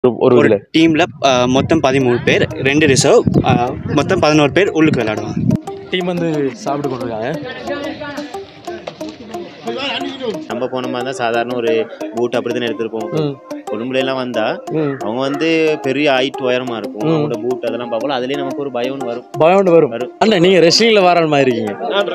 ஒரு- ஒரு ஒரு இதில் டீமில் மொத்தம் பதிமூணு பேர் ரெண்டு ரிசர்வ் மொத்தம் பதினோரு பேர் உள்ளுக்கு விளையாடுவாங்க டீம் வந்து சாப்பிட்டு கொண்டிருக்காங்க நம்ம போன மாதிரி தான் சாதாரண ஒரு பூட் அப்படி தான் எடுத்துட்டு போவோம் கொழும்புல எல்லாம் வந்தா ம். அவங்க வந்து பெரிய ஹைட் உயரமா இருக்கும் அவங்களோட பூட் அதெல்லாம் பார்ப்போம் அதுலயே நமக்கு ஒரு பயம் வரும் பயம் வரும் வரும். அண்ணா நீங்க ரெஸ்லிங்ல வர மாதிரி இருக்கீங்க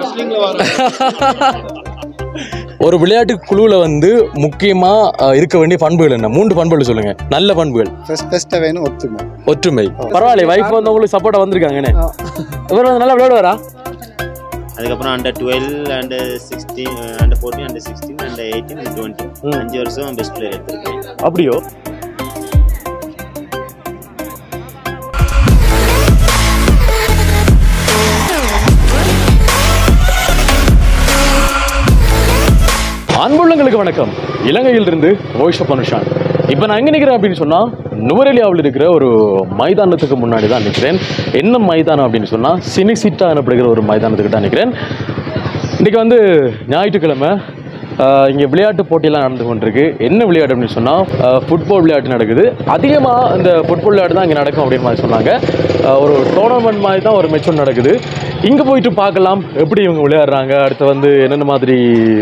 ஒரு விளையாட்டு குழுவில் வந்து முக்கியமா அஹ், இருக்க வேண்டிய பண்புகள் என்ன மூன்று பண்புகள் சொல்லுங்க நல்ல பண்புகள் ஃபர்ஸ்ட் ஃபர்ஸ்ட் வேணும் ஒத்துமை ஒற்றுமை பரவாயில்ல வைஃப் வந்து உங்களுக்கு சப்போர்ட்டா வந்திருக்காங்கண்ணே இவர் வந்து நல்லா விளையாடுவாரா அதுக்கப்புறம் under twelve under sixteen under fourteen under sixteen under eighteen twenty ம். அஞ்சு வருஷம் பெஸ்ட் பிளேயர் எடுத்திருக்கேன் அப்படியோ அன்புள்ளங்களுக்கு வணக்கம் இலங்கையிலிருந்து வாய்ஸ் ஆஃப் அனுஷான் இப்போ நான் எங்கே நிற்கிறேன் அப்படின்னு சொன்னால் நுவரெலியாவில் இருக்கிற ஒரு மைதானத்துக்கு முன்னாடி தான் நிற்கிறேன் என்ன மைதானம் அப்படின்னு சொன்னால் சினிசிட்டா எனப்படுகிற ஒரு மைதானத்துக்கு தான் நிற்கிறேன் இன்றைக்கி வந்து ஞாயிற்றுக்கிழமை இங்கே விளையாட்டு போட்டியெல்லாம் நடந்து கொண்டிருக்கு என்ன விளையாட்டு அப்படின்னு சொன்னால் ஃபுட்பால் விளையாட்டு நடக்குது அதிகமாக இந்த ஃபுட்பால் விளையாட்டு தான் இங்கே நடக்கும் அப்படின்னு மாதிரி சொன்னாங்க அஹ், ஒரு டோர்னமெண்ட் மாதிரி தான் ஒரு மெச்சூர் நடக்குது இங்கே போயிட்டு பார்க்கலாம் எப்படி இவங்க விளையாடுறாங்க அடுத்து வந்து என்னென்ன மாதிரி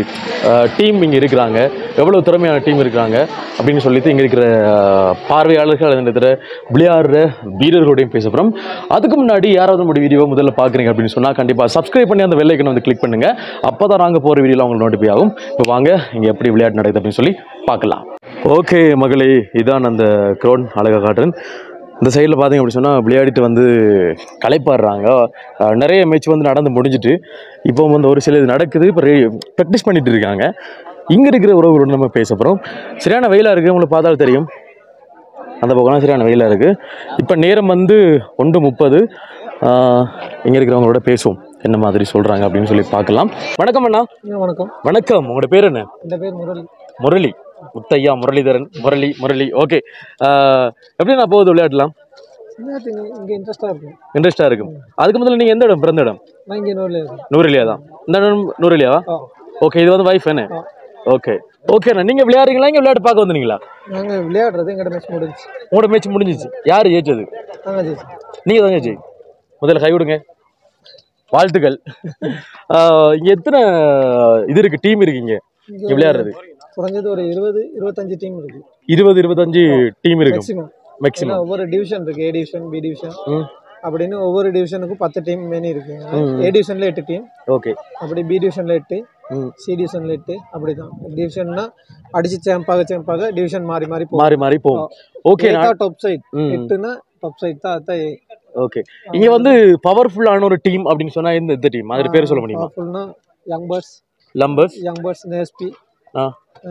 டீம் இங்கே இருக்கிறாங்க எவ்வளோ திறமையான டீம் இருக்கிறாங்க அப்படின்னு சொல்லிட்டு இங்கே இருக்கிற அஹ், பார்வையாளர்கள் அதே நேரத்தில் விளையாடுற வீரர்களோடையும் பேச போகிறோம் அதுக்கு முன்னாடி யாராவது நம்மளுடைய வீடியோ முதல்ல பார்க்குறீங்க அப்படின்னு சொன்னால் கண்டிப்பாக சப்ஸ்கிரைப் பண்ணி அந்த வெள்ளைக்கனை வந்து கிளிக் பண்ணுங்க அப்போ தான் நாங்கள் போகிற வீடியோவில் உங்களுக்கு நோட்டிஃபை ஆகும் இப்போ வாங்க இங்கே எப்படி விளையாட்டு நடக்குது அப்படின்னு சொல்லி பார்க்கலாம் ஓகே மகளே இதான் அந்த க்ரௌண்ட் அழகாக காட்டுறேன் இந்த சைடில் பார்த்தீங்க அப்படி சொன்னால் விளையாடிட்டு வந்து களைப்பாடுறாங்க அஹ் நிறைய மேட்ச் வந்து நடந்து முடிஞ்சிட்டு இப்போ வந்து ஒரு சில இது நடக்குது இப்போ ப்ராக்டிஸ் பண்ணிட்டு இருக்காங்க இங்கே இருக்கிற உறவுகளோடு நம்ம பேச போகிறோம் சரியான வெயிலாக இருக்குது உங்களுக்கு பார்த்தாலும் தெரியும் அந்த பக்கம்லாம் சரியான வெயிலாக இருக்குது இப்போ நேரம் வந்து ஒன்று முப்பது இங்கே இருக்கிறவங்களோட பேசுவோம் என்ன மாதிரி சொல்கிறாங்க அப்படின்னு சொல்லி பார்க்கலாம் வணக்கம் அண்ணா வணக்கம் வணக்கம் உங்களோட பேர் என்ன இந்த பேர் முரளி முரளி முத்தையா முரளிதரன் முரளி முரளி ஓகே எப்படி நான் போகுது விளையாடலாம் விளையாட்டு இங்கே இன்ட்ரெஸ்டாக இருக்கும் இன்ட்ரெஸ்டாக இருக்கும் அதுக்கு முதல்ல நீங்கள் எந்த இடம் பிறந்த இடம் நான் இங்கே நூறில் இருக்கேன் நூறுலியா தான் இந்த இடம் நூறுலியாவா ஆ. ஓகே இது வந்து வைஃப் என்ன ஆ. ஓகே ஓகேண்ணா நீங்கள் விளையாடுறீங்களா இங்கே விளையாட்டு பார்க்க வந்தீங்களா நாங்கள் விளையாடுறது எங்கிட்ட மேட்ச் முடிஞ்சுச்சு உங்களோட மேட்ச் முடிஞ்சிச்சு யார் ஜெயிச்சது நாங்கள் ஜெயிச்சு நீங்கள் தான் ஜெய் முதல்ல கை விடுங்க வாழ்த்துக்கள் இங்கே எத்தனை இது இருக்கு டீம் இருக்கீங்க இங்கே விளையாடுறது குறைஞ்சது ஒரு இருபது இருபத்தஞ்சு டீம் இருக்கு இருபது இருபத்தஞ்சு டீம் இருக்கும் மேக்ஸிமம் ஏன்னா மேக்ஸிமம் ஒவ்வொரு டிவிஷன் இருக்கு ஏ டிவிஷன் பி டிவிஷன் ம் அப்படின்னு ஒவ்வொரு டிவிஷனுக்கும் பத்து டீம் மேனி இருக்கு ம். ஏ டிவிஷன்ல எட்டு டீம் ஓகே அப்படி பி டிவிஷன்ல எட்டு ம் சி டிவிஷன்ல எட்டு அப்படிதான் டிவிஷன்னா அடிச்சு சேம்பாக சேம்பாக டிவிஷன் மாறி மாறி போகும் மாறி மாறி போகும் ஓகே டாப் சைட் ம் எட்டுனா டாப் சைட் தான் அதான் ஓகே இங்க வந்து பவர்ஃபுல்லான ஒரு டீம் அப்படின்னு சொன்னா எந்த எந்த டீம் அது பேர் சொல்ல முடியுமா ஃபுல்னா யங் பேர்ட்ஸ் லம்பர்ஸ் யங் பேர்ட்ஸ் எஸ்பி ஆ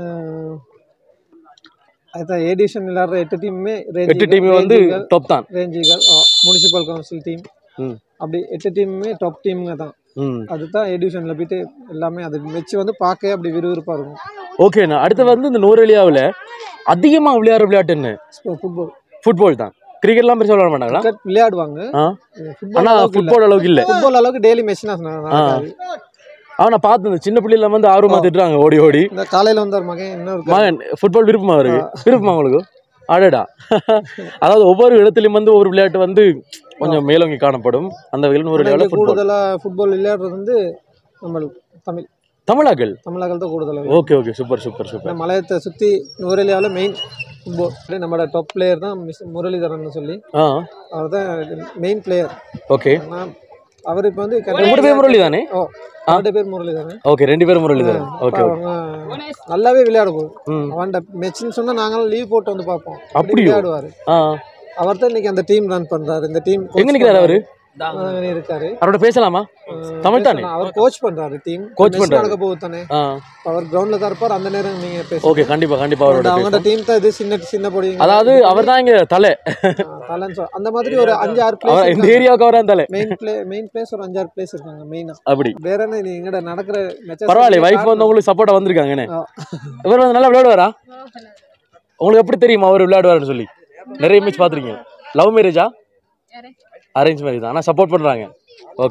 அதான் ஏ டிவிஷன் விளையாடுற எட்டு டீமுமே எட்டு டீம் வந்து டாப் தான் ரேஞ்சிகள் முனிசிபல் கவுன்சில் டீம் ம் அப்படி எட்டு டீமுமே டாப் டீமுங்க தான் ம் அதுதான் ஏ டிவிஷனில் போயிட்டு எல்லாமே அது வச்சு வந்து பார்க்க அப்படி விறுவிறுப்பாக இருக்கும் ஓகேண்ணா அடுத்து வந்து இந்த நூரேலியாவில் அதிகமாக விளையாடுற விளையாட்டு என்ன ஃபுட்பால் ஃபுட்பால் தான் கிரிக்கெட்லாம் பெருசாக விளையாட மாட்டாங்களா கிரிக்கெட் விளையாடுவாங்க ஆ ஃபுட்பால் ஆனால் அளவுக்கு இல்லை ஃபுட்பால் அளவுக்கு இல்லை ஃபுட்பால் அளவுக்கு டெய்லி மேட்ச்னா நடக்காது ஆ நான் பார்த்தேன் இந்த சின்ன பிள்ளைல வந்து ஆர்வமாக திட்டுறாங்க ஓடி ஓடி இந்த காலையில் வந்து ஒரு மகன் இன்னொரு மகன் ஃபுட்பால் விருப்பமா இருக்கு விருப்பமா உங்களுக்கு அடடா அதாவது ஒவ்வொரு இடத்துலையும் வந்து ஒரு விளையாட்டு வந்து கொஞ்சம் மேலோங்கி காணப்படும் அந்த வகையில் நூறு இங்க ஃபுட்பால் கூடுதலாக ஃபுட்பால் விளையாடுறது வந்து நம்ம தமிழ் தமிழாக்கள் தமிழர்கள் தான் கூடுதலாக okay okay super super super இந்த மலையத்தை சுற்றி நுவரெலியாவில் மெயின் ஃபுட்பால் நம்மளோட டாப் பிளேயர் தான் மிஸ் முரளிதரன் சொல்லி ஆ அவர் தான் மெயின் பிளேயர் ஓகே ஆனால் அவர் இப்போ வந்து உங்களோட பேர் முரளி தானே ஓ அவருடைய பேர் முரளிதரன் ஓகே ரெண்டு பேரும் முரளி தானே ஓகே ஓகே அவங்க நல்லாவே விளையாட போகும் ம் அவன்கிட்ட மெச்சின்னு சொன்னால் நாங்களும் லீவ் போட்டு வந்து பார்ப்போம் அப்படி அப்படியோ? விளையாடுவார் ஆ அவர் தான் இன்னைக்கு அந்த டீம் ரன் பண்றாரு இந்த டீம் எங்க நிக்கிறாரு அவரு இருக்காரு அவரோட பேசலாமா அஹ் தமிழ் தானே? பேசலாம். அவர் கோச் பண்றாரு டீம் Coach பண்றாரு. நடக்க போகுது தானே ஆ அவர் கிரவுண்ட்ல தான் இருப்பார் அந்த நேரம் நீங்க பேசுங்க ஓகே கண்டிப்பா கண்டிப்பா அவரோட அவங்களோட பேசலாம். டீம் தான் இது சின்ன சின்ன பொடி அதாவது அவர் தான் இங்க தலை talents. அந்த மாதிரி ஒரு அஞ்சு ஆறு அவர் இந்த பிளேஸ் ஏரியாவுக்கு அவர் தான் தலை மெயின் பிளே மெயின் பிளேஸ் ஒரு அஞ்சாறு பிளேஸ் இருக்காங்க மெயினா அப்படி வேற என்ன இது எங்கட நடக்கிற matches பரவாயில்ல நீங்க வைஃப் பாருங்க. வந்து உங்களுக்கு சப்போர்ட்டா வந்திருக்காங்கண்ணே ஆ. இவர் வந்து நல்லா விளையாடுவாரா உங்களுக்கு எப்படி தெரியுமா அவர் விளையாடுவாருன்னு சொல்லி நிறைய மேட்ச் பார்த்துருக்கீங்க லவ் மேரேஜா அரேஞ்ச் மேரேஜ் தான் ஆனால் சப்போர்ட் பண்ணுறாங்க ஓகே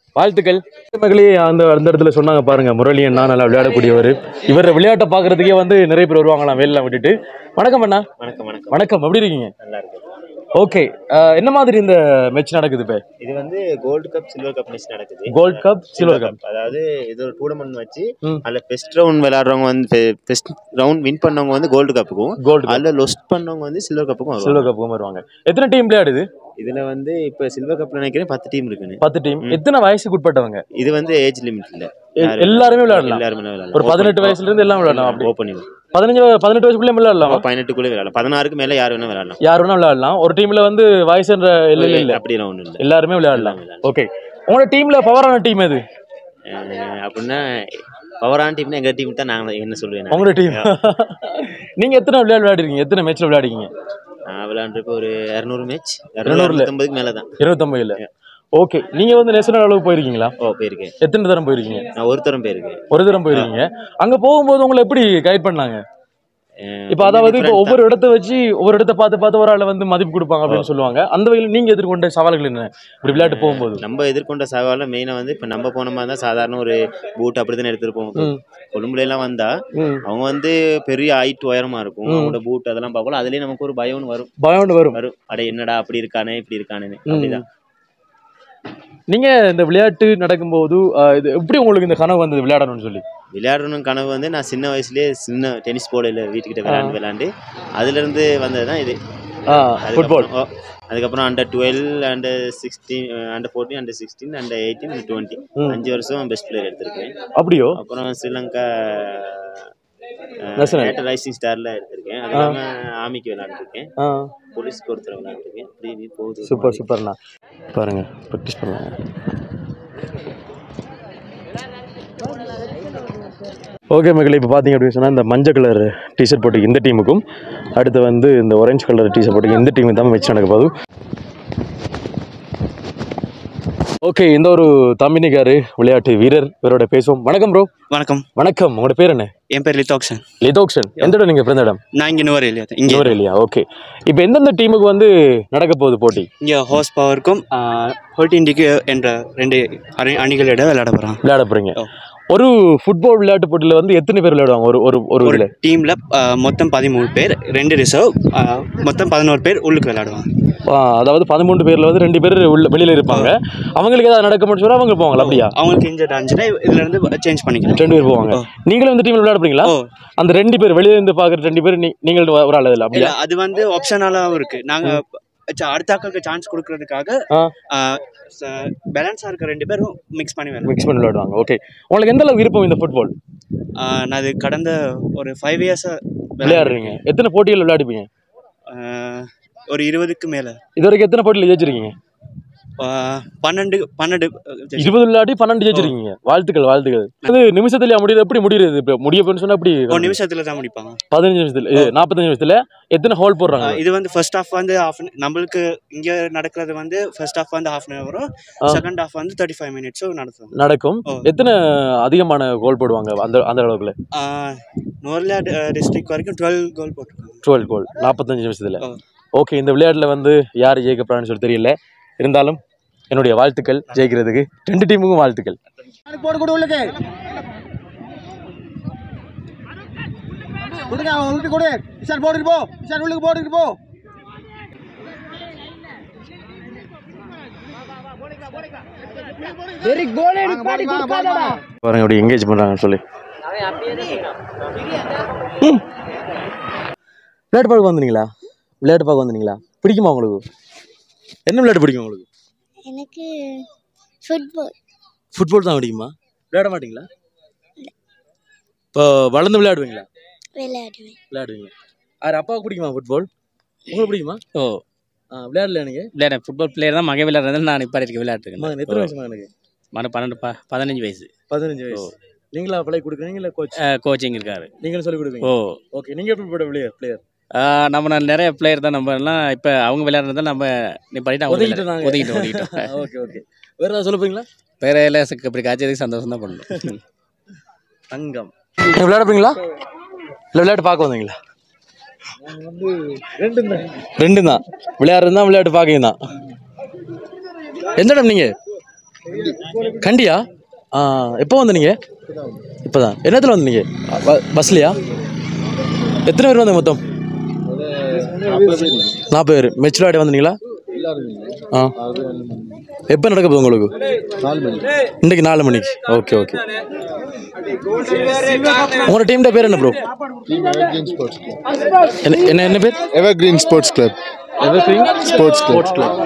வாழ்த்துக்கள் மகளே அந்த அந்த இடத்துல சொன்னாங்க பாருங்க முரளி அண்ணா நல்லா விளையாடக்கூடியவர் இவர் விளையாட்டை பார்க்கறதுக்கே வந்து நிறைய பேர் வருவாங்களாம் வேலைலாம் விட்டுட்டு வணக்கம் அண்ணா வணக்கம் வணக்கம் வணக்கம் எப்படி இருக்கீங்க நல்லா இருக்கு ஓகே என்ன மாதிரி இந்த மேட்ச் நடக்குது இப்போ இது வந்து gold cup silver cup match நடக்குது கோல்ட் கப் சில்வர் கப் அதாவது இது ஒரு டூர்னமெண்ட் வச்சு ம். அதுல பெஸ்ட் ரவுண்ட் விளையாடுறவங்க வந்து பெஸ்ட் ரவுண்ட் வின் பண்ணவங்க வந்து கோல்டு கப்புக்கும் கோல்டு கப் அதுல லொஸ்ட் பண்ணவங்க வந்து சில்வர் கப்புக்கும் வருவாங்க சில்வர் கப்புக்கும் வருவாங்க எத்தனை டீம் விளையாடுது இதுல வந்து இப்ப சில்வர் கப்ல நினைக்கிறேன் பத்து டீம் இருக்குன்னு பத்து டீம் ம். எத்தனை வயசுக்கு உட்பட்டவங்க இது வந்து ஏஜ் லிமிட் இல்ல எ- யாரு எல்லாருமே விளையாடலாம் எல்லாருமே விளையாடலாம் ஒரு பதினெட்டு வயசுல இருந்து எல்லாம் விளையாடலாம் அப்படி ஓப்பன் பதினஞ்சு பதினெட்டு வயசுக்குள்ளே விளையாடலாம் பதினெட்டுக்குள்ளே விளையாடலாம் பதினாறுக்கு மேல யார் வேணா விளையாடலாம் யார் வேணா விளையாடலாம் ஒரு டீம்ல வந்து வயசுன்ற இல்லை இல்லை அப்படிலாம் ஒண்ணும் இல்ல எல்லாருமே விளையாடலாம் எல்லாம் விளையாடலாம். ஓகே உங்களோட டீம்ல பவரான டீம் எது அஹ் அப்படின்னா பவரான டீம்னா எங்க டீம் தான் நாங்க என்ன சொல்லுவேன் நான். உங்களோட டீம் நீங்க எத்தனை விளையாட விளையாடிருக்கீங்க எத்தனை மேட்ச்ல விளையாடிருக்கீங்க நான் விளையாண்டுருப்ப ஒரு இரநூறு மேட்ச் இருநூறுல? இரநூறுல மேல தான் இருபத்தொன்பதுல ஓகே நீங்க வந்து நேஷனல் அளவுக்கு போயிருக்கீங்களா ஓ போயிருக்கேன் எத்தனை தரம் போயிருக்கீங்க நான் ஒரு தரம் போயிருக்கேன் ஒரு தரம் போயிருக்கீங்க அங்க போகும்போது உங்களை எப்படி கைட் பண்ணாங்க அஹ் இப்ப அதாவது இப்ப different ஒவ்வொரு இடத்த வச்சு ஒவ்வொரு இடத்த பார்த்து பார்த்து ஒரு ஆளை வந்து மதிப்பு கொடுப்பாங்க அப்படின்னு சொல்லுவாங்க அந்த வகையில் நீங்க எதிர்கொண்ட சவால்கள் என்ன இப்படி விளையாட்டு போகும்போது தான். நம்ம எதிர்கொண்ட சவால மெயினா வந்து இப்ப நம்ம போன மாதிரி தான் சாதாரண ஒரு பூட் அப்படிதான் எடுத்திருப்போம் ம். கொழும்புல எல்லாம் வந்தா ம். அவங்க வந்து பெரிய ஹைட் உயரமா இருக்கும் ம். அவங்களோட பூட் அதெல்லாம் பார்க்கலாம் அதுலயே நமக்கு ஒரு பயம்னு வரும் பயம் வரும் வரும் அட என்னடா அப்படி இருக்கானே இப்படி இருக்கானே அப்படிதான் நீங்க இந்த விளையாட்டு நடக்கும்போது அஹ், இது எப்படி உங்களுக்கு இந்த கனவு வந்தது விளையாடணும்னு சொல்லி விளையாடணும் கனவு வந்து நான் சின்ன வயசுலயே சின்ன டென்னிஸ் போர்டில் வீட்டுக்கிட்ட விளையாண்டு விளையாண்டு அதுல இருந்து வந்தது தான் இது ஃபுட்பால் அதுக்கப்புறம் ஓ, அதுக்கப்புறம் under twelve under sixteen under fourteen under sixteen under eighteen under twenty ம். அஞ்சு வருஷம் பெஸ்ட் பிளேயர் எடுத்திருக்கேன் அப்படியோ அப்புறம் ஸ்ரீலங்கா National. நேட்டல் ரைசிங் ஸ்டார்ல எடுத்திருக்கேன் அது இல்லாம ஆமிக்கு விளையாண்டுருக்கேன் ஆ போலீஸ்க்கு ஒருத்தர் விளையாண்டுருக்கேன் அப்படி இப்படி போகுது சூப்பர் சூப்பர்ண்ணா பாருங்க ப்ராக்டிஸ் பண்ணுவாங்க ஓகே மகளே இப்போ பார்த்தீங்க அப்படின்னு சொன்னால் இந்த மஞ்சள் கலர் டிஷர்ட் போட்டு இந்த டீமுக்கும் அடுத்து வந்து இந்த orange கலர் டிஷர்ட் போட்டு இந்த டீமுக்கு தான் மேட்ச் நடக்க போகுது ஓகே இந்த ஒரு தம்பினிக்காரு விளையாட்டு வீரர் இவரோட பேசுவோம் வணக்கம் ப்ரோ வணக்கம் வணக்கம் உங்களோட பேர் என்ன என் பேர் லிதோக்ஷன் லிதோக்ஷன் எந்த இடம் நீங்கள் பிறந்த இடம் நான் இங்கே நுவர் இல்லையா இங்கே இங்கே இல்லையா ஓகே இப்போ எந்தெந்த டீமுக்கு வந்து நடக்க போகுது போட்டி இங்கே ஹோஸ் பவருக்கும் ஹோல்டிண்டிக்கு என்ற ரெண்டு அணி அணிகளிடம் விளையாட போகிறான் விளையாட போறீங்க ஓ. ஒரு ஃபுட்பால் விளையாட்டு போட்டியில வந்து எத்தனை பேர் விளையாடுவாங்க ஒரு ஒரு ஒரு ஒரு இதுல டீமில் மொத்தம் பதிமூணு பேர் ரெண்டு ரிசர்வ் மொத்தம் பதினோரு பேர் உள்ளுக்கு விளையாடுவாங்க ஆ, அதாவது பதிமூன்று பேர்ல வந்து ரெண்டு பேர் உள்ள வெளியில இருப்பாங்க அவங்களுக்கு ஏதாவது நடக்க முடியும் அவங்க போவாங்களா அப்படியா அவங்களுக்கு இன்ஜர்ட் ஆச்சுன்னா இதுலேருந்து சேஞ்ச் பண்ணிக்கலாம் ரெண்டு பேர் போவாங்க ஓ. நீங்களும் இந்த டீம்ல விளையாட போறீங்களா ஓ அந்த ரெண்டு பேர் வெளியில இருந்து பாக்குற ரெண்டு பேர் நீ- நீங்கள் ஒரு ஆள் இல்ல அப்படியா இல்லை அது வந்து ஆப்ஷனலாகவும் இருக்குது நாங்கள் அடுத்த ஆக்களுக்கு சான்ஸ் கொடுக்கறதுக்காக ஆ. பேலன்ஸாக இருக்க ரெண்டு பேரும் மிக்ஸ் பண்ணி விளையாடுவோம் மிக்ஸ் பண்ணி விளையாடுவாங்க ஓகே உங்களுக்கு எந்த அளவு விருப்பம் இந்த ஃபுட்பால் ஆஹ் நான் அது கடந்த ஒரு ஃபைவ் இயர்ஸாக விளையாடுறீங்க எத்தனை போட்டிகள் விளையாடுப்பீங்க ஒரு இருபதுக்கு மேலே இது வரைக்கும் எத்தனை போட்டியில் ஜெயிச்சிருக்கீங்க பன்னெண்டு பன்னெண்டு இருபது விளையாடி பன்னெண்டு ஜெயிச்சிருக்கீங்க வாழ்த்துக்கள் வாழ்த்துக்கள் அது நிமிஷத்துல முடியுது எப்படி முடியுது இப்போ முடிய போன்னு சொன்னா எப்படி ஒரு நிமிஷத்தில் தான் முடிப்பாங்க பதினஞ்சு நிமிஷத்துல இது நாற்பத்தஞ்சு நிமிஷத்துல எத்தனை ஹோல் போடுறாங்க ஆஹ் இது வந்து ஃபர்ஸ்ட் ஹாஃப் வந்து ஹாஃப் நம்மளுக்கு இங்கே நடக்கிறது வந்து ஃபர்ஸ்ட் ஹாஃப் வந்து ஹாஃப் அன் ஹவரும் ஆ. செகண்ட் ஹாஃப் வந்து தேர்ட்டி ஃபைவ் மினிட்ஸும் நடத்தும் நடக்கும் ஓ. எத்தனை அதிகமான கோல் போடுவாங்க அந்த அந்த அளவுக்குள்ள நோர்லியா டிஸ்ட்ரிக்ட் வரைக்கும் டுவெல் கோல் போட்டிருக்காங்க டுவெல் கோல் நாற்பத்தஞ்சு நிமிஷத்துல ஓ. ஓகே இந்த விளையாட்டுல வந்து யார் ஜெயிக்க போறான்னு சொல்லி தெரியல இருந்தாலும் என்னுடைய வாழ்த்துக்கள் ஜெயிக்கிறதுக்கு ரெண்டு டீமுக்கும் வாழ்த்துக்கள் போடு கொடு உள்ளுக்கு கொடுங்க அவன் உள்ளுக்கு கொடு விஷால் போட்டுட்டு போ விஷால் உள்ளுக்கு போட்டுட்டு போ பாருங்க எப்படி எங்கேஜ் பண்றாங்கன்னு சொல்லி ம். விளையாட்டு பார்க்க வந்தீங்களா விளையாட்டு பார்க்க வந்தீங்களா பிடிக்குமா உங்களுக்கு என்ன விளையாட்டு பிடிக்கும் உங்களுக்கு எனக்கு ஃபுட்பால் ஃபுட்பால் தான் பிடிக்குமா விளையாட மாட்டீங்களா இப்போ வளர்ந்து விளையாடுவீங்களா விளையாடுவேன் விளையாடுவீங்க யார் அப்பாவுக்கு பிடிக்குமா ஃபுட்பால் உங்களுக்கு பிடிக்குமா ஓ ஆ விளையாடல எனக்கு விளையாட ஃபுட்பால் பிளேயர் தான் மகன் விளையாடுறது நான் இப்போ இருக்க விளையாட்டுருக்கேன் மகன் எத்தனை வயசு மகனுக்கு மன பன்னெண்டு ப பதினஞ்சு வயசு பதினஞ்சு வயசு நீங்களா அப்ளை கொடுக்குறீங்க இல்லை கோச் கோச்சிங் இருக்காரு நீங்களும் சொல்லி கொடுப்பீங்க ஓ ஓகே நீங்கள் எப்படி போட பிளேயர் பிளேயர் ஆ, நம்ம நான் நிறைய பிளேயர் தான் நம்ம எல்லாம் இப்போ அவங்க விளையாடுறத நம்ம நீ பண்ணிட்டு அவங்க ஒதுக்கிட்டு விளையாடு- நாங்க. ஒதுக்கிட்டு ஒதுக்கிட்டோம் ஓகே ஓகே வேற ஏதாவது சொல்ல போறீங்களா வேற எல்லாம் ச- இப்படி காய்ச்சதுக்கு சந்தோஷம் தான் பண்ணணும் தங்கம் நீங்க விளையாட போறீங்களா இல்லை விளையாட்டு பார்க்க வந்தீங்களா ரெண்டு தான் விளையாடுறது தான் விளையாட்டு பார்க்க தான் எந்த இடம் நீங்க கண்டியா ஆ எப்போ வந்தீங்க இப்போ தான் என்னத்தில் வந்தீங்க ப- பஸ்லையா எத்தனை பேர் வந்தீங்க மொத்தம் நாற்பது பேர் மெச்சுராடி வந்தீங்களா ஆ எப்போ நடக்க போகுது உங்களுக்கு இன்றைக்கு நாலு மணிக்கு ஓகே ஓகே உங்களோட டீம்ட பேர் என்ன ப்ரோ என்ன என்ன என்ன பேர் evergreen sports club sports club sports club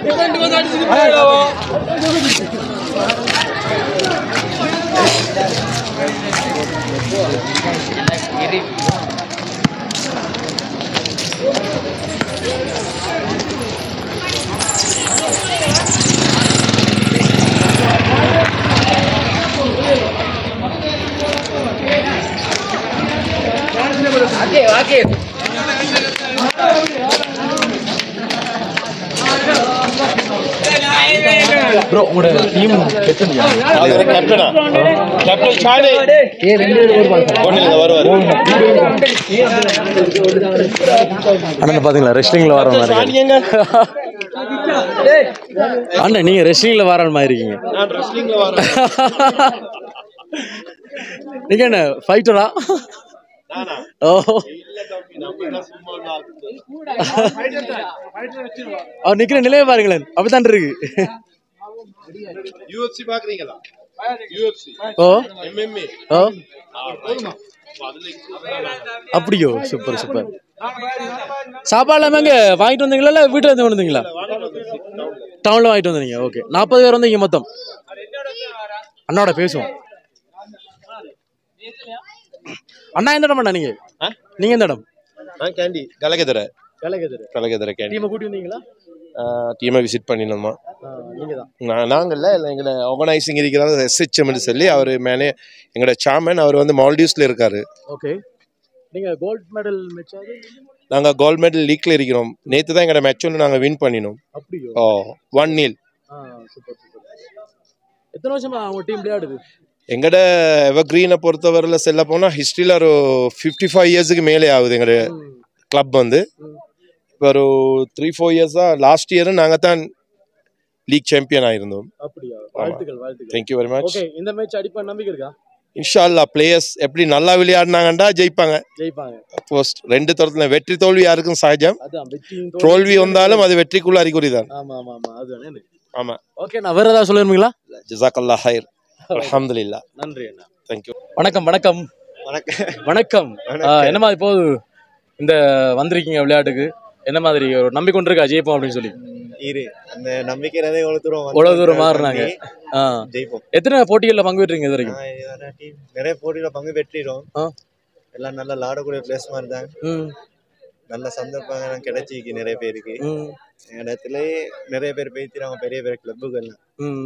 bro உங்களோட டீம் கேப்டனா கேப்டன் சாடு வருவார் அண்ணன் பாத்தீங்களா ரெஸ்லிங்ல வர மாதிரி இருக்கு. அண்ணன் நீங்க ரெஸ்லிங்ல வர மாதிரி இருக்கீங்க நான் ரெஸ்லிங்ல வரேன் நீங்க என்ன ஃபைட்டரா ஓ அவர் நிக்கிற நிலையை பாருங்களேன் அப்படித்தான் இருக்கு யூஎஃப்சி பாக்குறீங்களா யூஎஃப்சி ஓ எம்எம்ஏ ஓ அப்படியோ சூப்பர் சூப்பர் சாப்பாடு எங்க வாங்கிட்டு வந்தீங்களா இல்ல வீட்டுல இருந்து வந்தீங்களா டவுன்ல வாங்கிட்டு வந்தீங்க ஓகே நாற்பது பேர் வந்தீங்க மொத்தம் அண்ணாவோட பேசுவோம் அண்ணா எந்த இடம் அண்ணா நீங்க நீங்க எந்த இடம் நான் கேண்டி கலகெதரை கலகெதிர கலகெதரை கேண்டி டீமை கூட்டி வந்தீங்களா டீமை விசிட் பண்ணினோமா நீங்க தான் நான் நாங்கள்ல இல்லை எங்களை ஆர்கனைசிங் இருக்கிறாரு எஸ்ஹெச்எம்னு சொல்லி அவர் மேனே எங்களோட சேர்மன் அவர் வந்து மால்டீவ்ஸில் இருக்காரு ஓகே நீங்க கோல்ட் மெடல் மேட்ச் ஆகுது நாங்கள் கோல்ட் மெடல் லீக்ல இருக்கிறோம் நேற்று தான் எங்களோட மேட்ச் ஒன்று நாங்கள் வின் பண்ணினோம் அப்படியோ ஓ ஒன் நீல் ஆ சூப்பர் சூப்பர் எத்தனை வருஷமா அவங்க டீம் விளையாடுது எங்களோட எவர்கிரீனை பொறுத்தவரையில் செல்ல போனால் ஹிஸ்ட்ரியில் ஒரு ஃபிஃப்டி ஃபைவ் இயர்ஸுக்கு மேலே ஆகுது எங்களோட கிளப் வந்து இப்போ ஒரு த்ரீ ஃபோர் இயர்ஸாக லாஸ்ட் இயரும் நாங்கள் தான் லீக் சாம்பியன் ஆயிருந்தோம் அப்படியா வாழ்த்துக்கள் வாழ்த்துக்கள் தேங்க்யூ வெரி மச் ஓகே இந்த மேட்ச் அடிப்பா நம்பிக்கை இருக்கா இன்ஷா அல்லா பிளேயர்ஸ் எப்படி நல்லா விளையாடினாங்கண்டா ஜெயிப்பாங்க ஜெயிப்பாங்க போஸ்ட் ரெண்டு தரத்துல வெற்றி தோல்வி யாருக்கும் சகஜம் அதான் வெற்றி தோல்வி வந்தாலும் அது வெற்றிக்குள்ள அறிகுறி தான் ஆமா ஆமா ஆமா அதுதானே ஆமா ஓகே நான் வேற ஏதாவது சொல்லிருந்தீங்களா ஜிசாக்கல்லா ஹைர் அல்ஹம்துலில்லா நன்றி அண்ணா தேங்க்யூ வணக்கம் வணக்கம் வணக்கம் ஆ, என்ன மாதிரி போகுது இந்த வந்திருக்கீங்க விளையாட்டுக்கு என்ன மாதிரி ஒரு நம்பிக்கொண்டு இருக்கா ஜெயிப்போம் அப்படின்னு சொல்லி இரு அந்த நம்பிக்கையிலே எவ்வளவு தூரம் வந்து இவ்வளவு தூரம் மாறுனாங்க ஆ ஜெயிப்போம் எத்தனை போட்டிகளில் பங்கு பெற்றீங்க இது வரைக்கும் நான் இதோட team நிறைய போட்டியில பங்கு பெற்றிடும் ஆ. எல்லாம் நல்லா விளாடக்கூடிய பிளேஸ் மாதிரி தான் ம் நல்ல சந்தர்ப்பங்கள் கிடைச்சிக்கு நிறைய பேருக்கு ம் இடத்துலயே நிறைய பேர் பேசிடுறாங்க பெரிய பெரிய கிளப்புகள்லாம் ம்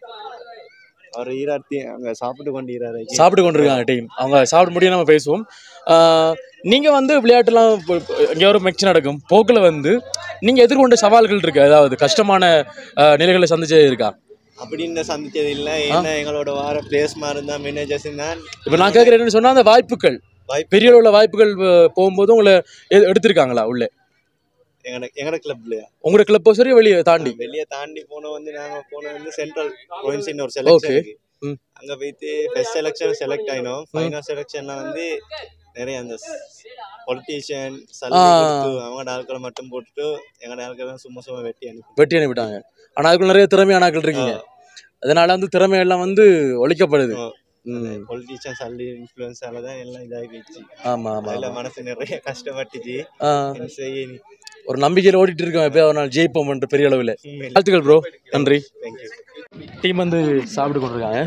அவர் ஈராத்தி அங்க சாப்பிட்டு கொண்டு ஈராரு சாப்பிட்டு கொண்டிருக்காங்க டீம் அவங்க சாப்பிட முடியும் நம்ம பேசுவோம் ஆஹ் நீங்க வந்து விளையாட்டுலாம் இப்போ- இப்போ எங்கேயோ ஒரு மேட்ச் நடக்கும் போக்கில் வந்து நீங்க எதிர்கொண்ட சவால்கள் இருக்கு அதாவது கஷ்டமான ஆஹ் நிலைகளை சந்திச்சது இருக்கா அப்படின்னு சந்திச்சது இல்ல ஏன்னா எங்களோட வார பிளேஸ் மாதிரி இருந்தா மேனேஜர்ஸ் தான் இப்போ நான் கேட்குறேன் என்னன்னு சொன்னா அந்த வாய்ப்புகள் வாய்ப்பு பெரிய அளவுல வாய்ப்புகள் அஹ், போகும்போது உங்களை எ- எடுத்திருக்காங்களா உள்ளே எங்கட எங்கட கிளப்லயா உங்களோட கிளப்போ சரி வெளியே தாண்டி வெளியே தாண்டி போன வந்து நாங்க போன வந்து சென்ட்ரல் ப்ரொவின்சின் ஒரு Okay. செலக்ஷன் இருக்கு ம். அங்க போயிட்டு ஃபர்ஸ்ட் செலக்ஷன் செலக்ட் ஆயினோம் ஃபைனல் செலக்ஷன்ல வந்து நிறைய அந்த பொலிட்டீஷியன் சல்லி ஆ. கொடுத்து அவங்க ஆட்களை மட்டும் போட்டுட்டு எங்கட ஆட்களை சும்மா சும்மா வெட்டி அனுப்பி வெட்டி அனுப்பிட்டாங்க ஆனா அதுக்குள்ள நிறைய திறமையான ஆட்கள் இருக்கீங்க அதனால வந்து திறமை எல்லாம் வந்து ஒழிக்கப்படுது ஆ. ம் பொலிட்டீஷியன் சல்லி இன்ஃப்ளூயன்ஸால தான் எல்லாம் இதாகி போயிடுச்சு ஆமா ஆமா அதுல ஆமா. மனசு நிறைய கஷ்டப்பட்டுச்சு ஆ, என்ன செய்ய நீ ஒரு நம்பிக்கையில் ஓடிட்டு இருக்கோம் எப்போ ஒரு நாள் ஜெயிப்போம்ன்ற பெரிய அளவில் வாழ்த்துக்கள் ப்ரோ நன்றி தேங்க்யூ டீம் வந்து சாப்பிட்டு கொண்டிருக்காங்க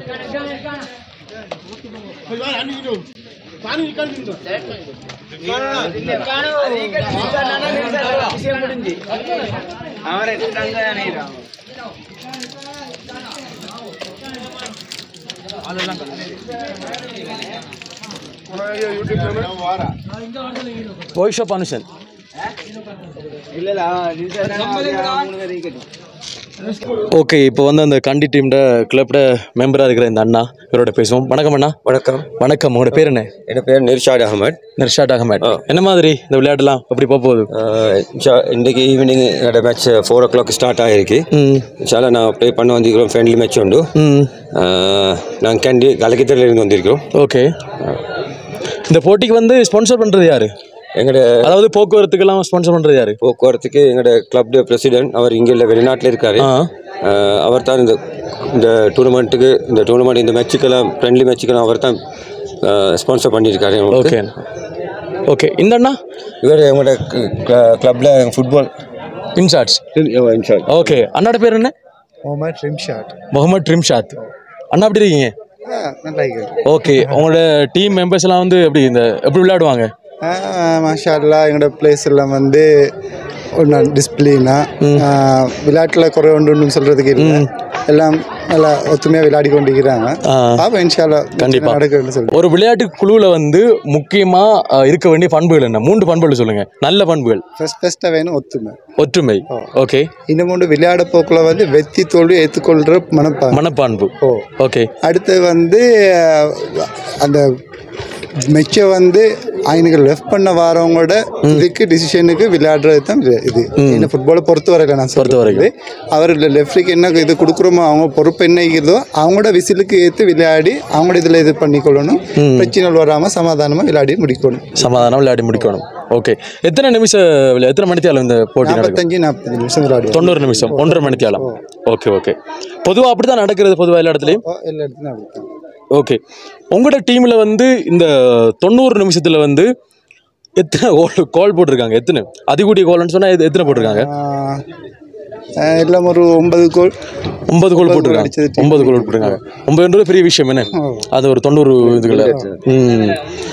வாய்ஸ் ஆஃப் அனுஷன் ஓகே இப்போ வந்து அந்த கண்டி டீம்ட கிளப்ட மெம்பராக இருக்கிற இந்த அண்ணா இவரோட பேசுவோம் வணக்கம் அண்ணா வணக்கம் வணக்கம் உங்களோட பேர் என்ன என் பேர் நிர்ஷாட் அகமட் நிர்ஷாட் அகமட் என்ன மாதிரி இந்த விளையாட்டுலாம் எப்படி போக போகுது ஆஹ் இன்ஷா- இன்றைக்கு ஈவினிங் என்னோட match four o'clock start ஆகிருக்கு ம் இன்ஷால்லா நான் ப்ளே பண்ண வந்திருக்கிறோம் ஃப்ரெண்ட்லி மேட்ச் உண்டு ம் நாங்கள் கேண்டி கலக்கித்தரில் இருந்து வந்திருக்கிறோம் ஓகே இந்த போட்டிக்கு வந்து ஸ்பான்சர் பண்ணுறது யாரு எங்களோட அதாவது போக்குவரத்துக்கெல்லாம் ஸ்பான்சர் பண்ணுறது யாரு போக்குவரத்துக்கு எங்களோட கிளப் பிரசிடென்ட் அவர் இங்கே இல்லை வெளிநாட்டில் இருக்காரு ஆ அவர் தான் இந்த இந்த டூர்னமெண்ட்டுக்கு இந்த டூர்னமெண்ட் இந்த மேட்சுக்கெல்லாம் ஃப்ரெண்ட்லி மேட்சுக்கெல்லாம் அவர் தான் ஸ்பான்சர் பண்ணியிருக்காரு ஓகே ஓகே இந்த அண்ணா இவர் எங்களோட கிளப்பில் ஃபுட்பால் இன்சார்ஜ் இன்சார்ஜ் ஓகே அண்ணாட பேர் என்ன முகமது ரிம்ஷாட் முகமது ரிம்ஷாத் அண்ணா எப்படி இருக்கீங்க நல்லா இருக்கு ஓகே உங்களோட டீம் மெம்பர்ஸ் எல்லாம் வந்து எப்படி இந்த எப்படி விளையாடுவாங்க மாஷா அல்லா எங்களோட பிளேஸ் எல்லாம் வந்து ஒன்று டிசிப்ளினா விளையாட்டில் குறை ஒன்றுன்னு சொல்கிறதுக்கு இல்லை எல்லாம் நல்லா ஒத்துமையாக விளையாடி கொண்டிருக்கிறாங்க ஆ. பாப்போம் இன்ஷால்லா கண்டிப்பா. நடக்குதுன்னு சொல்லி ஒரு விளையாட்டு குழுவில் வந்து முக்கியமாக இருக்க வேண்டிய பண்புகள் என்ன மூன்று பண்புகள் சொல்லுங்க நல்ல பண்புகள் ஃபஸ்ட் ஃபஸ்ட்டாக வேணும் ஒத்துமை ஒற்றுமை ஓகே இன்னும் விளையாட போக்கில் வந்து வெற்றி தோல்வி ஏற்றுக்கொள்கிற மனப்பாங்க மனப்பான்பு ஓ ஓகே அடுத்து வந்து அஹ், அந்த மெச்சை வந்து அவனுக்கு லெஃப்ட் பண்ண வரவங்களோட இதுக்கு டிசிஷனுக்கு விளையாடுறது தான் இது இது என்ன ஃபுட்பாலை பொறுத்த வரையில நான் பொறுத்த சொல்றது அவர் லெஃப்ட்டுக்கு என்ன இது கொடுக்குறோமோ அவங்க பொறுப்பு என்ன இருக்கிறதோ அவங்களோட விசிலுக்கு ஏற்று விளையாடி அவங்களோட இதில் இது பண்ணிக்கொள்ளணும் பிரச்சனைகள் வராமல் சமாதானமாக விளையாடி முடிக்கணும் சமாதானம் விளையாடி முடிக்கணும் ஓகே எத்தனை நிமிஷம் விளையா- எத்தனை மணித்தியாலம் இந்த போட்டி நடக்கும் நாற்பத்தஞ்சு நாற்பத்தஞ்சு நிமிஷம் விளையாடுவோம் தொண்ணூறு நிமிஷம் ஒன்றரை மணித்தியாலம் ஓகே ஓகே பொதுவாக அப்படி தான் நடக்கிறது பொதுவாக எல்லா இடத்துலையும் எல்லா இடத்துலையும் அப்படித்தான் ஓகே உங்களோட டீமில் வந்து இந்த தொண்ணூறு நிமிஷத்தில் வந்து எத்தனை கோல் கோல் போட்டிருக்காங்க எத்தனை அதிகூடிய கோல்னு சொன்னால் எத்தனை போட்டிருக்காங்க ஆஹ், ஆஹ், எல்லாம் ஒரு ஒன்பது கோல் ஒன்பது கோல் ஒன்பது போட்டிருக்காங்க அடிச்சது team. ஒன்பது கோல் போட்டிருக்காங்க ஒன்பதுன்றது பெரிய விஷயம் என்ன அது ஒரு தொண்ணூறு இதுகளை ம்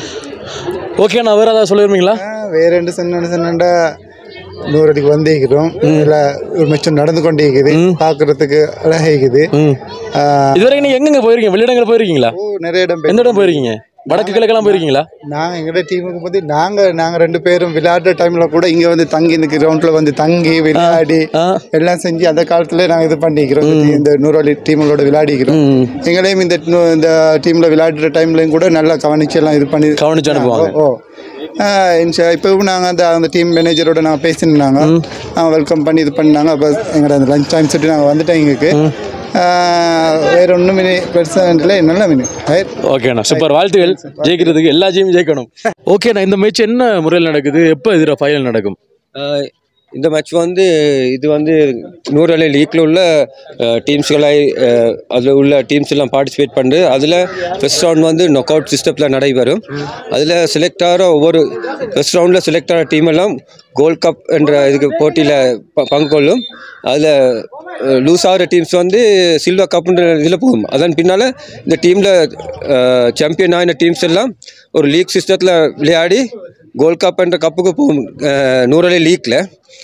ஓகே நான் வேறு ஏதாவது சொல்லிடுவீங்களா ஆஹ், வேற ரெண்டு சொன்ன சொன்னா நூறு அடிக்கு வந்திருக்கிறோம் இல்லை ஒரு மிச்சம் நடந்து கொண்டே இருக்குது பார்க்கறதுக்கு அழகா இருக்குது ம் ஆஹ், இதுவரைக்கும் நீங்கள் எங்கெங்க போயிருக்கீங்க வெளியிடங்கள் போயிருக்கீங்களா ஓ நிறைய இடம் எந்த இடம் போயிருக்கீங்க வடக்கு கிழக்கெல்லாம் போயிருக்கீங்களா நாங்கள் எங்களோட டீமுக்கு பற்றி நாங்கள் நாங்கள் ரெண்டு பேரும் விளையாடுற டைமில் கூட இங்கே வந்து தங்கி இந்த கிரவுண்டில் வந்து தங்கி விளையாடி ஆ எல்லாம் செஞ்சு அந்த காலத்துல நாங்கள் இது பண்ணிக்கிறோம் இந்த நூறாளி டீமுகளோட விளையாடிக்கிறோம் ம் எங்களையும் இந்த நூ- இந்த டீமில் விளையாடுற டைம்லையும் கூட நல்லா கவனிச்சு எல்லாம் இது பண்ணி கவனிச்சு அனுப்புவாங்க. ஓ ஆ, இன்ஷா இப்போவும் நாங்கள் அந்த அந்த டீம் மேனேஜரோட நாங்கள் பேசினாங்க அவங்க வெல்கம் பண்ணி இது பண்ணாங்க அப்போ எங்களோட அந்த லஞ்ச் டைம் சொல்லிட்டு நாங்கள் வந்துட்டோம் எங்களுக்கு வேற ஒன்றும் மினி பெருசாக இல்லை நல்ல மினி ஹயர் ஓகேண்ணா சூப்பர் வாழ்த்துகள் ஜெயிக்கிறதுக்கு எல்லா ஜீவும் ஜெயிக்கணும் ஓகேண்ணா இந்த மேட்ச் என்ன முறையில் நடக்குது எப்போ எதிராக ஃபைனல் நடக்கும் ஆஹ் இந்த மேட்ச் வந்து இது வந்து நூறு லீக்கில் உள்ள டீம்ஸ்களை அதில் உள்ள டீம்ஸ் எல்லாம் பார்ட்டிசிபேட் பண்ணுது அதில் ஃபர்ஸ்ட் ரவுண்ட் வந்து நொக் அவுட் சிஸ்டத்தில் நடைபெறும் அதில் செலக்ட் ஆகிற ஒவ்வொரு ஃபர்ஸ்ட் ரவுண்டில் செலக்ட் ஆகிற டீம் எல்லாம் கோல்ட் கப் என்ற இதுக்கு போட்டியில் ப பங்கு கொள்ளும் அதில் லூஸ் ஆகிற டீம்ஸ் வந்து சில்வர் கப்ன்ற இதில் போகும் அதன் பின்னால் இந்த டீமில் சாம்பியன் ஆகின டீம்ஸ் எல்லாம் ஒரு லீக் சிஸ்டத்தில் விளையாடி கோல்ட் கப் என்ற கப்புக்கு போகும் நூறலை லீக்கில்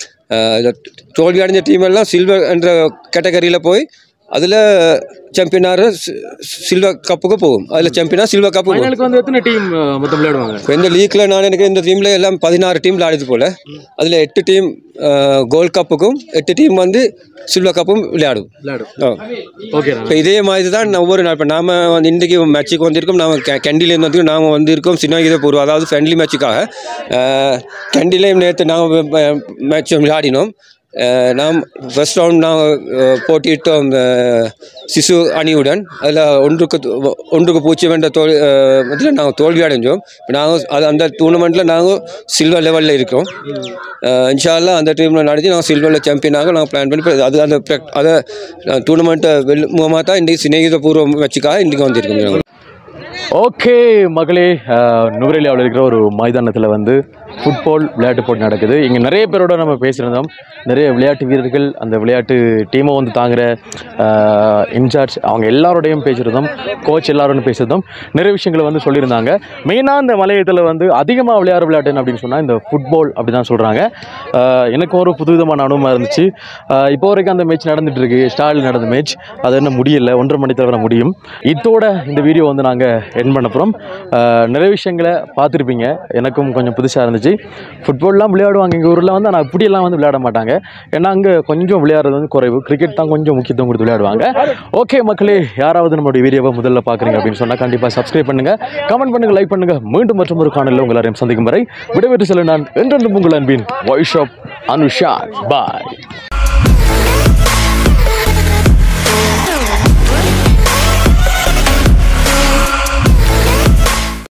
தோல்வி அடைஞ்ச டீம் எல்லாம் சில்வர் என்ற கேட்டகரியில் போய் அதில் சாம்பியனாக சில்வர் கப்புக்கு போகும் அதில் சாம்பியனாக சில்வர் கப்பு போகும் ஃபைனலுக்கு வந்து எத்தனை டீம் மொத்தம் விளையாடுவாங்க இப்போ இந்த லீக்கில் நான் எனக்கு இந்த டீமில் எல்லாம் பதினாறு டீம் விளையாடுது போல் அதில் எட்டு டீம் கோல்ட் கப்புக்கும் எட்டு டீம் வந்து சில்வர் கப்பும் விளையாடும் விளையாடும் ஆ. ஓகேண்ணா இப்போ இதே மாதிரி தான் நான் ஒவ்வொரு நாள் இப்போ நாம வந்து இன்றைக்கி மேட்ச்சுக்கு வந்திருக்கோம் நாம கே கேண்டிலேருந்து வந்திருக்கோம் நாம வந்திருக்கோம் சின்னகித பூர்வம் அதாவது ஃப்ரெண்ட்லி மேட்சுக்காக கேண்டிலேயும் நேற்று நாங்கள் மேட்ச் விளையாடினோம் அஹ், நாம் ஃபர்ஸ்ட் ரவுண்ட் நாங்கள் போட்டியிட்டோம் அஹ், சிசு அணியுடன் அதில் ஒன்றுக்கு து- ஒன்றுக்கு பூஜ்ஜியம் என்ற தோல் இதில் நாங்கள் தோல்வி அடைஞ்சோம் நாங்கள் அது அந்த டூர்னமெண்ட்டில் நாங்கள் சில்வர் லெவலில் இருக்கோம் அஹ், இன்ஷால்லா அந்த டீமில் நடத்தி நாங்கள் சில்வரில் சாம்பியனாக நாங்கள் பிளான் பண்ணி இப்ப அது அந்த prac- அதை டூர்னமெண்ட்டை வெல் மூலமாக தான் இன்றைக்கி சிநேகித பூர்வ மேட்சுக்காக இன்றைக்கி வந்திருக்கோம் நாங்கள் ஓகே மகளே நுவரேலியாவில் இருக்கிற ஒரு மைதானத்தில் வந்து ஃபுட்பால் விளையாட்டு போட்டி நடக்குது இங்கே நிறைய பேரோட நம்ம பேசியிருந்தோம் நிறைய விளையாட்டு வீரர்கள் அந்த விளையாட்டு டீமை வந்து தாங்குற இன்சார்ஜ் அவங்க எல்லாரோடையும் பேசியிருந்தோம் கோச் எல்லாரோடும் பேசியிருந்தோம் நிறைய விஷயங்களை வந்து சொல்லியிருந்தாங்க மெயினாக இந்த மலையத்தில் வந்து அதிகமாக விளையாடுற விளையாட்டு என்ன அப்படின்னு சொன்னால் இந்த ஃபுட்பால் அப்படி தான் சொல்கிறாங்க எனக்கு ஒரு புதுவிதமான அனுபவமாக இருந்துச்சு ஆஹ் இப்போ வரைக்கும் அந்த மேட்ச் நடந்துட்டு இருக்கு ஸ்டாலில் நடந்த மேட்ச் அது என்ன முடியல ஒன்றரை மணி தவிர முடியும் இதோட இந்த வீடியோ வந்து நாங்கள் என் பண்ண போகிறோம் நிறைய விஷயங்களை பார்த்துருப்பீங்க எனக்கும் கொஞ்சம் புதுசாக இருந்துச்சு இருந்துச்சு ஃபுட்பால்லாம் விளையாடுவாங்க எங்கள் ஊரில் வந்து ஆனால் அப்படியெல்லாம் வந்து விளையாட மாட்டாங்க ஏன்னா அங்கே கொஞ்சம் விளையாடுறது வந்து குறைவு கிரிக்கெட் தான் கொஞ்சம் முக்கியத்துவம் கொடுத்து விளையாடுவாங்க ஓகே மக்களே யாராவது நம்மளுடைய வீடியோவை முதல்ல பார்க்குறீங்க அப்படின்னு சொன்னால் கண்டிப்பாக சப்ஸ்கிரைப் பண்ணுங்க கமெண்ட் பண்ணுங்க லைக் பண்ணுங்க மீண்டும் மற்றும் ஒரு காணொலியில் உங்கள் எல்லாரையும் சந்திக்கும் வரை விடைபெற்று செல்ல நான் என்றென்றும் உங்கள் அன்பின் வாய்ஸ் ஆஃப் அனுஷா பாய்